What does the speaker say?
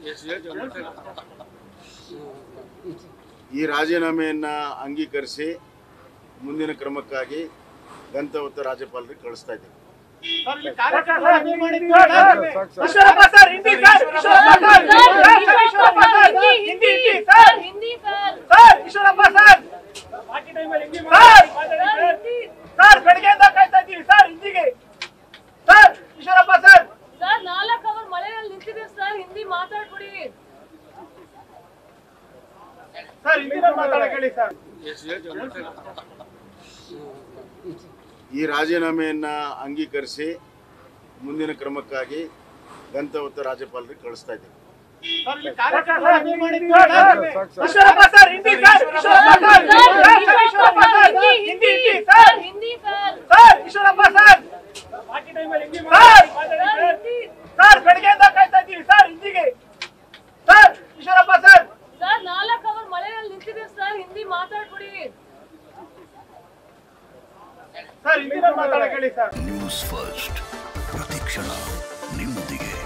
ಈ ರಾಜೀನಾಮೆಯನ್ನ ಅಂಗೀಕರಿಸಿ ಮುಂದಿನ ಕ್ರಮಕ್ಕಾಗಿ ಗಂತವತ್ತ ರಾಜ್ಯಪಾಲರಿಗೆ ಕಳಿಸ್ತಾ ಇದ್ದೀವಿ Eshwarappa sir Hindi sir Eshwarappa sir Eshwarappa sir Hindi Hindi sir Hindi sir sir Eshwarappa sir sir sir ಬೆಳಗ್ಗೆಯಿಂದ ಕಾಯ್ತಾ ಇದ್ದೀವಿ ಸರ್ ಹಿಂದಿಗೆ ಸರ್ ಈಶ್ವರಪ್ಪ ಸರ್ ಸರ್ ನಾಲ್ಕು ಅವರ್ ಮಳೆಯಲ್ಲಿ ನಿಂತಿದ್ದೀವಿ ಸರ್ ಹಿಂದಿ ಮಾತಾಡ್ಬಿಡಿ ಸರ್ ಹಿಂದಿನಲ್ಲಿ ಮಾತಾಡಕ್ಕೆ ಹೇಳಿ ಸರ್ ಈ ರಾಜೀನಾಮೆಯನ್ನ ಅಂಗೀಕರಿಸಿ ಮುಂದಿನ ಕ್ರಮಕ್ಕಾಗಿ ಗಂತವತ್ತ ರಾಜ್ಯಪಾಲರಿಗೆ ಕಳಿಸ್ತಾ ಇದ್ದೀವಿ Eshwarappa sir Hindi sir Eshwarappa sir Eshwarappa sir Hindi Hindi sir Hindi sir sir Eshwarappa sir sir sir ಬೆಳಗ್ಗೆಯಿಂದ ಕಾಯ್ತಾ ಇದ್ದೀವಿ ಸರ್ ಹಿಂದಿಗೆ ಸರ್ ಈಶ್ವರಪ್ಪ ಸರ್ ಸರ್ ನಾಲ್ಕು ಅವರ್ ಮಳೆಯಲ್ಲಿ ನಿಂತಿದ್ದೀವಿ ಸರ್ ಹಿಂದಿ ಮಾತಾಡ್ಬಿಡಿ ಸರ್ ಹಿಂದಿನಲ್ಲಿ ಮಾತಾಡಕ್ಕೆ ಹೇಳಿ ಸರ್ ನ್ಯೂಸ್ ಫಸ್ಟ್ ಪ್ರತಿಕ್ಷಣ ನಿಮ್ಮೊಂದಿಗೆ